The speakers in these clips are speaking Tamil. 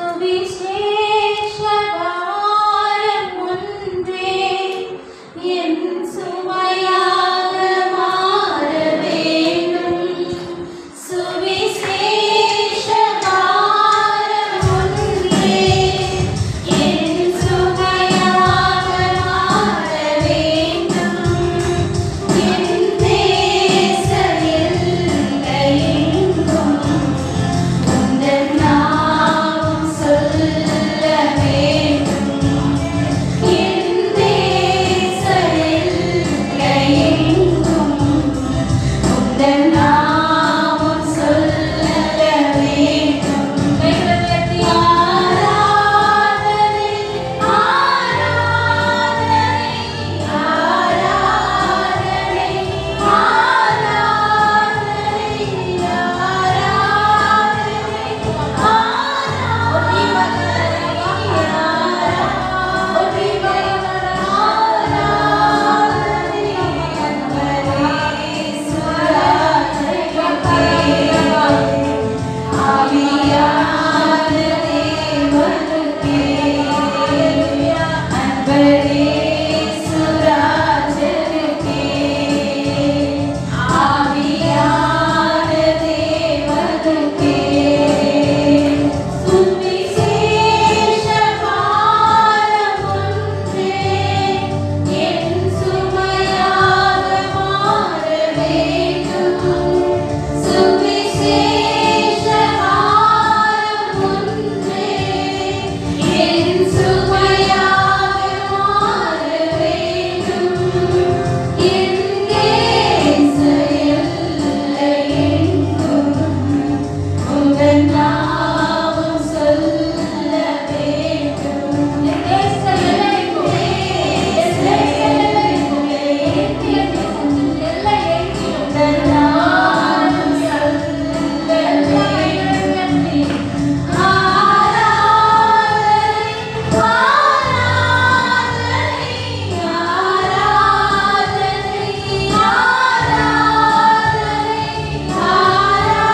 சுவிசேஷ பாரம் ஒன்றே என் சுமையாக மாற வேண்டும் சுவிசேஷ பாரம் ஒன்றே என் சுமையாக மாற வேண்டும் என் தேச எல்லையெங்கும் உந்தன் நாமம் சொல்ல வேண்டும் என் தேச எல்லையெங்கும் உந்தன் நாமம் சொல்ல வேண்டும் கைகளை ஆராதனை ஆராதனை ஆராதனை ஆராதனை ஆவியான தேவனுக்கே சுவிசேஷ பாரம் ஒன்றே என் சுமையாக மாற வேண்டும் சுவிசேஷ பாரம் ஒன்றே என் சுமையாக மாற வேண்டும் என் தேச எல்லையெங்கும் உங்கள் நாமம் சொல்ல வேண்டும் என் தேச எல்லையெங்கும் என் தேச எல்லையெங்கும் என் தேச எல்லையெங்கும் உங்கள் நாமம் சொல்ல வேண்டும் ஆராதனை ஆராதனை ஆராதனை ஆராதனை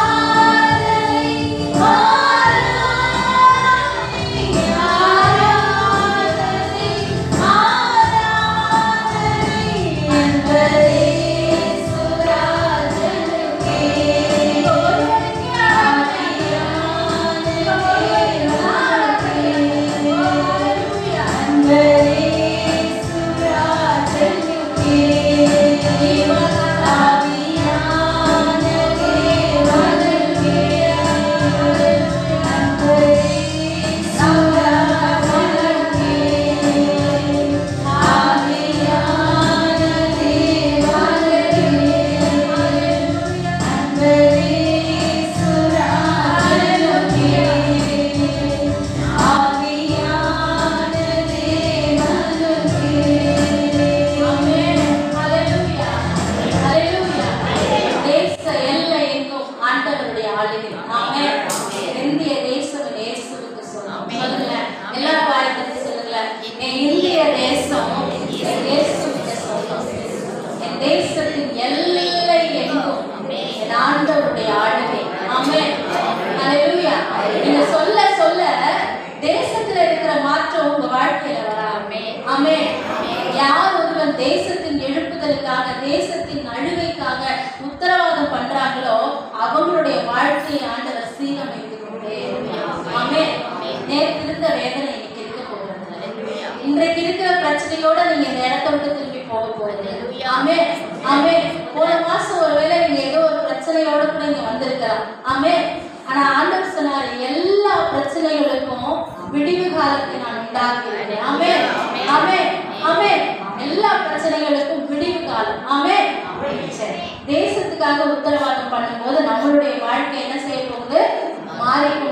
தேச எல்லை எங்கும் ஆண்டவருடைய ஆளுகை ஆமென் இந்திய தேசம் இயேசுவுக்கு சொந்தம் சொல்லுங்க எல்லாரும் வாய் திறந்து சொல்லுங்க என் இந்திய தேசம் என் இயேசுவுக்கு சொந்தம் என் தேசத்தின் எல்லை எங்கும் என் ஆண்டவருடைய ஆளுகை ஆமென் ஹalleluya நீங்க சொல்ல சொல்ல தேசத்துல இருக்கிற மாற்றம் உங்க வாழ்க்கையில வராமே ஆமென் யார் ஒருவன் தேசத்தின் எழுப்புதலுக்காக தேசத்தின் அழுகைக்காக உத்தரவாதம் பண்றாங்களோ அவங்களுடைய வாழ்க்கையை ஆண்டவர் சீரமைத்து கொண்டே இருப்பார். ஆமென் நேற்று இருந்த வேதனை இன்னைக்கு இருக்க போகிறது இன்றைக்கு இருக்கிற பிரச்சனையோட நீங்க இந்த இடத்த விட்டு திரும்பி போக போறது ஆமே ஆமே போன மாசம் ஒருவேளை நீங்க ஏதோ ஒரு பிரச்சனையோட கூட இங்க வந்திருக்கலாம் ஆமே ஆனா ஆண்டவர் சொன்னாரு எல்லா பிரச்சனைகளுக்கும் விடிவு காலத்தை நான் உண்டாக்குகிறேன் ஆமே ஆமே ஆமே எல்லா பிரச்சனைகளுக்கும் விடிவு காலம் ஆமே சரி தேசத்துக்காக உத்தரவாதம் பண்ணும்போது நம்மளுடைய வாழ்க்கை என்ன செய்ய போகுது மாறிக்கொண்டே